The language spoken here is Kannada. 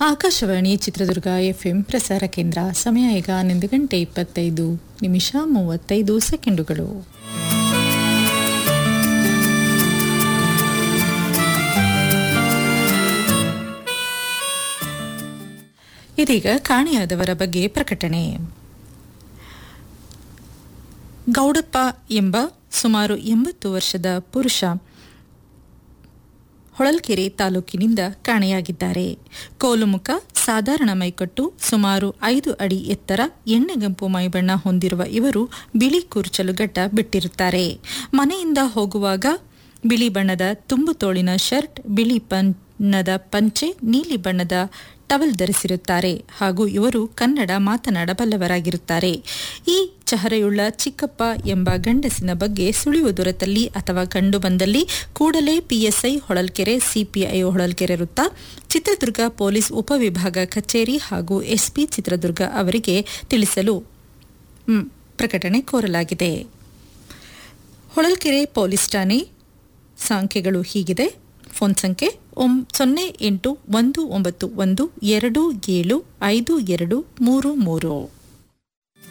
ಆಕಾಶವಾಣಿ ಚಿತ್ರದುರ್ಗ ಎಫ್ಎಂ ಪ್ರಸಾರ ಕೇಂದ್ರ ಸಮಯ ಈಗ ಹನ್ನೊಂದು ಗಂಟೆ ಇಪ್ಪತ್ತೈದು ನಿಮಿಷ ಮೂವತ್ತೈದು ಸೆಕೆಂಡುಗಳು ಇದೀಗ ಕಾಣೆಯಾದವರ ಬಗ್ಗೆ ಪ್ರಕಟಣೆ ಗೌಡಪ್ಪ ಎಂಬ ಸುಮಾರು ಎಂಬತ್ತು ವರ್ಷದ ಪುರುಷ ಹೊಳಲ್ಕೆರೆ ತಾಲೂಕಿನಿಂದ ಕಾಣೆಯಾಗಿದ್ದಾರೆ ಕೋಲುಮುಖ ಸಾಧಾರಣ ಮೈಕಟ್ಟು ಸುಮಾರು ಐದು ಅಡಿ ಎತ್ತರ ಎಣ್ಣೆಗಂಪು ಮೈಬಣ್ಣ ಹೊಂದಿರುವ ಇವರು ಬಿಳಿ ಕೂರ್ಚಲುಗಡ್ಡ ಬಿಟ್ಟಿರುತ್ತಾರೆ ಮನೆಯಿಂದ ಹೋಗುವಾಗ ಬಿಳಿ ಬಣ್ಣದ ತುಂಬು ತೋಳಿನ ಶರ್ಟ್ ಬಿಳಿ ಬಣ್ಣದ ಪಂಚೆ ನೀಲಿ ಬಣ್ಣದ ಟವಲ್ ಧರಿಸಿರುತ್ತಾರೆ ಹಾಗೂ ಇವರು ಕನ್ನಡ ಮಾತನಾಡಬಲ್ಲವರಾಗಿರುತ್ತಾರೆ ಈ ಚಹರೆಯುಳ್ಳ ಚಿಕ್ಕಪ್ಪ ಎಂಬ ಗಂಡಸಿನ ಬಗ್ಗೆ ಸುಳಿವು ದೊರೆತಲ್ಲಿ ಅಥವಾ ಕಂಡು ಬಂದಲ್ಲಿ ಕೂಡಲೇ ಪಿಎಸ್ಐ ಹೊಳಲ್ಕೆರೆ ಸಿಪಿಐ ಹೊಳಲ್ಕೆರೆ ವೃತ್ತ ಚಿತ್ರದುರ್ಗ ಪೊಲೀಸ್ ಉಪವಿಭಾಗ ಕಚೇರಿ ಹಾಗೂ ಎಸ್ಪಿ ಚಿತ್ರದುರ್ಗ ಅವರಿಗೆ ತಿಳಿಸಲು ಮ್, ಪ್ರಕಟಣೆ ಕೋರಲಾಗಿದೆ ಹೊಳಲ್ಕೆರೆ ಪೊಲೀಸ್ ಠಾಣೆ ಸಂಖ್ಯೆಗಳು ಹೀಗಿದೆ ಫೋನ್ ಸಂಖ್ಯೆ ಒಂ ಸೊನ್ನೆ ಎಂಟು ಒಂದು ಒಂಬತ್ತು ಒಂದು ಎರಡು ಏಳು ಐದು ಎರಡು ಮೂರು ಮೂರು